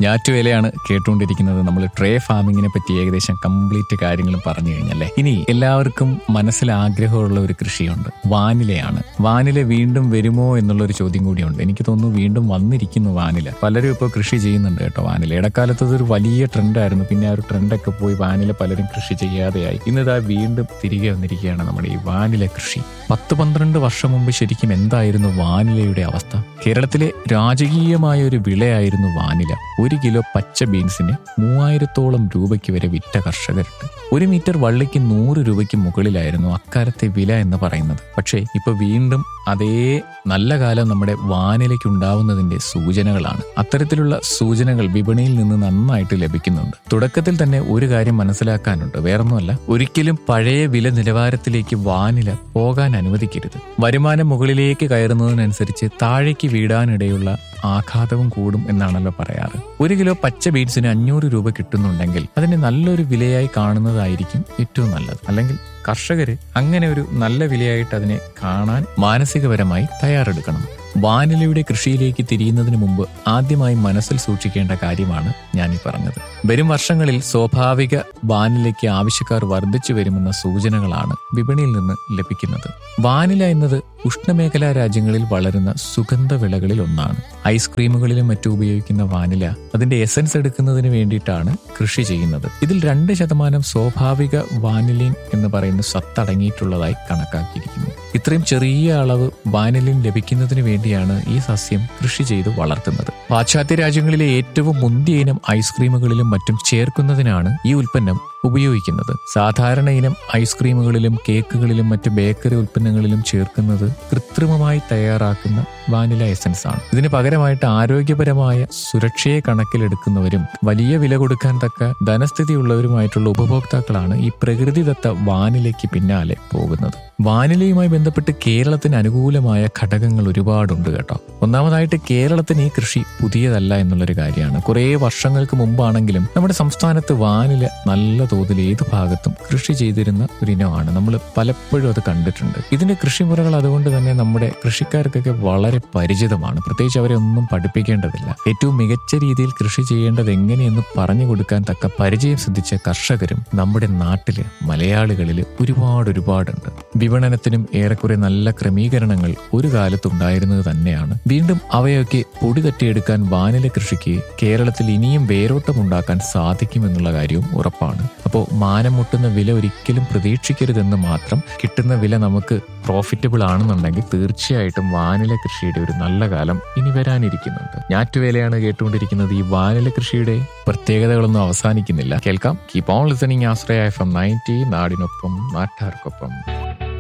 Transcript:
ഞാറ്റുവേലയാണ് കേട്ടുകൊണ്ടിരിക്കുന്നത് നമ്മൾ ട്രേ ഫാമിങ്ങിനെ പറ്റി ഏകദേശം കംപ്ലീറ്റ് കാര്യങ്ങളും പറഞ്ഞു കഴിഞ്ഞല്ലേ ഇനി എല്ലാവർക്കും മനസ്സിൽ ആഗ്രഹമുള്ള ഒരു കൃഷിയുണ്ട് വാനിലയാണ് വാനില വീണ്ടും വരുമോ എന്നുള്ള ഒരു ചോദ്യം കൂടിയുണ്ട് എനിക്ക് തോന്നുന്നു വീണ്ടും വന്നിരിക്കുന്നു വാനില പലരും ഇപ്പോൾ കൃഷി ചെയ്യുന്നുണ്ട് കേട്ടോ വാനില ഇടക്കാലത്ത് അതൊരു വലിയ ട്രെൻഡായിരുന്നു പിന്നെ ആ ഒരു ട്രെൻഡൊക്കെ പോയി വാനില പലരും കൃഷി ചെയ്യാതെയായി ഇന്നിതാ വീണ്ടും തിരികെ വന്നിരിക്കുകയാണ് നമ്മുടെ ഈ വാനില കൃഷി പത്ത് പന്ത്രണ്ട് വർഷം മുമ്പ് ശരിക്കും എന്തായിരുന്നു വാനിലയുടെ അവസ്ഥ കേരളത്തിലെ രാജകീയമായ ഒരു വിളയായിരുന്നു വാനില ഒരു കിലോ പച്ച ബീൻസിന് മൂവായിരത്തോളം രൂപയ്ക്ക് വരെ വിറ്റ കർഷകരുണ്ട് ഒരു മീറ്റർ വള്ളിക്ക് നൂറ് രൂപയ്ക്ക് മുകളിലായിരുന്നു അക്കാലത്തെ വില എന്ന് പറയുന്നത് പക്ഷേ ഇപ്പൊ വീണ്ടും അതേ നല്ല കാലം നമ്മുടെ വാനിലയ്ക്ക് ഉണ്ടാവുന്നതിന്റെ സൂചനകളാണ് അത്തരത്തിലുള്ള സൂചനകൾ വിപണിയിൽ നിന്ന് നന്നായിട്ട് ലഭിക്കുന്നുണ്ട് തുടക്കത്തിൽ തന്നെ ഒരു കാര്യം മനസ്സിലാക്കാനുണ്ട് വേറൊന്നുമല്ല ഒരിക്കലും പഴയ വില നിലവാരത്തിലേക്ക് വാനില പോകാൻ അനുവദിക്കരുത് വരുമാനം മുകളിലേക്ക് കയറുന്നതിനനുസരിച്ച് താഴേക്ക് വീടാനിടയുള്ള ആഘാതവും കൂടും എന്നാണല്ലോ പറയാറ് ഒരു കിലോ പച്ച ബീൻസിന് അഞ്ഞൂറ് രൂപ കിട്ടുന്നുണ്ടെങ്കിൽ അതിനെ നല്ലൊരു വിലയായി കാണുന്നതായിരിക്കും ഏറ്റവും നല്ലത് അല്ലെങ്കിൽ കർഷകര് അങ്ങനെ ഒരു നല്ല വിലയായിട്ട് അതിനെ കാണാൻ മാനസികപരമായി തയ്യാറെടുക്കണം വാനിലയുടെ കൃഷിയിലേക്ക് തിരിയുന്നതിന് മുമ്പ് ആദ്യമായി മനസ്സിൽ സൂക്ഷിക്കേണ്ട കാര്യമാണ് ഞാൻ ഈ പറഞ്ഞത് വരും വർഷങ്ങളിൽ സ്വാഭാവിക വാനിലയ്ക്ക് ആവശ്യക്കാർ വർദ്ധിച്ചു വരുമെന്ന സൂചനകളാണ് വിപണിയിൽ നിന്ന് ലഭിക്കുന്നത് വാനില എന്നത് ഉഷ്ണമേഖലാ രാജ്യങ്ങളിൽ വളരുന്ന സുഗന്ധ വിളകളിൽ ഒന്നാണ് ഐസ്ക്രീമുകളിലും മറ്റും ഉപയോഗിക്കുന്ന വാനില അതിന്റെ എസൻസ് എടുക്കുന്നതിന് വേണ്ടിയിട്ടാണ് കൃഷി ചെയ്യുന്നത് ഇതിൽ രണ്ട് ശതമാനം സ്വാഭാവിക വാനിലിൻ എന്ന് പറയുന്ന സത്തടങ്ങിയിട്ടുള്ളതായി കണക്കാക്കിയിരിക്കുന്നു ഇത്രയും ചെറിയ അളവ് വാനിലിൻ ലഭിക്കുന്നതിന് വേണ്ടിയാണ് ഈ സസ്യം കൃഷി ചെയ്ത് വളർത്തുന്നത് പാശ്ചാത്യ രാജ്യങ്ങളിലെ ഏറ്റവും മുന്തിയ ഇനം ഐസ്ക്രീമുകളിലും മറ്റും ചേർക്കുന്നതിനാണ് ഈ ഉൽപ്പന്നം ഉപയോഗിക്കുന്നത് സാധാരണ ഇനം ഐസ്ക്രീമുകളിലും കേക്കുകളിലും മറ്റ് ബേക്കറി ഉൽപ്പന്നങ്ങളിലും ചേർക്കുന്നത് കൃത്രിമമായി തയ്യാറാക്കുന്ന വാനില എസൻസ് ആണ് ഇതിന് പകരമായിട്ട് ആരോഗ്യപരമായ സുരക്ഷയെ കണക്കിലെടുക്കുന്നവരും വലിയ വില കൊടുക്കാൻ തക്ക ധനസ്ഥിതിയുള്ളവരുമായിട്ടുള്ള ഉപഭോക്താക്കളാണ് ഈ പ്രകൃതിദത്ത വാനിലയ്ക്ക് പിന്നാലെ പോകുന്നത് വാനിലയുമായി ബന്ധപ്പെട്ട് കേരളത്തിന് അനുകൂലമായ ഘടകങ്ങൾ ഒരുപാടുണ്ട് കേട്ടോ ഒന്നാമതായിട്ട് കേരളത്തിന് ഈ കൃഷി പുതിയതല്ല എന്നുള്ളൊരു കാര്യമാണ് കുറേ വർഷങ്ങൾക്ക് മുമ്പാണെങ്കിലും നമ്മുടെ സംസ്ഥാനത്ത് വാനില നല്ല തോതിൽ ഏത് ഭാഗത്തും കൃഷി ചെയ്തിരുന്ന ഒരു ഇനമാണ് നമ്മൾ പലപ്പോഴും അത് കണ്ടിട്ടുണ്ട് ഇതിന്റെ കൃഷിമുറകൾ അതുകൊണ്ട് തന്നെ നമ്മുടെ കൃഷിക്കാർക്കൊക്കെ വളരെ പരിചിതമാണ് പ്രത്യേകിച്ച് അവരെ ഒന്നും പഠിപ്പിക്കേണ്ടതില്ല ഏറ്റവും മികച്ച രീതിയിൽ കൃഷി ചെയ്യേണ്ടത് എങ്ങനെയെന്ന് പറഞ്ഞു കൊടുക്കാൻ തക്ക പരിചയം സിദ്ധിച്ച കർഷകരും നമ്മുടെ നാട്ടില് മലയാളികളിൽ ഒരുപാട് ഒരുപാടുണ്ട് വിപണനത്തിനും ഏറെക്കുറെ നല്ല ക്രമീകരണങ്ങൾ ഒരു കാലത്തുണ്ടായിരുന്നത് തന്നെയാണ് വീണ്ടും അവയൊക്കെ പൊടി തട്ടിയെടുക്കാൻ വാനില കൃഷിക്ക് കേരളത്തിൽ ഇനിയും വേരോട്ടം ഉണ്ടാക്കാൻ സാധിക്കുമെന്നുള്ള കാര്യവും ഉറപ്പാണ് അപ്പോൾ മാനം മുട്ടുന്ന വില ഒരിക്കലും പ്രതീക്ഷിക്കരുതെന്ന് മാത്രം കിട്ടുന്ന വില നമുക്ക് പ്രോഫിറ്റബിൾ ആണെന്നുണ്ടെങ്കിൽ തീർച്ചയായിട്ടും വാനില കൃഷിയുടെ ഒരു നല്ല കാലം ഇനി വരാനിരിക്കുന്നുണ്ട് ഞാറ്റുവേലയാണ് കേട്ടുകൊണ്ടിരിക്കുന്നത് ഈ വാനില കൃഷിയുടെ പ്രത്യേകതകളൊന്നും അവസാനിക്കുന്നില്ല കേൾക്കാം keep on listening Ashraya F M ninety നാടിനൊപ്പം നാട്ടാർക്കൊപ്പം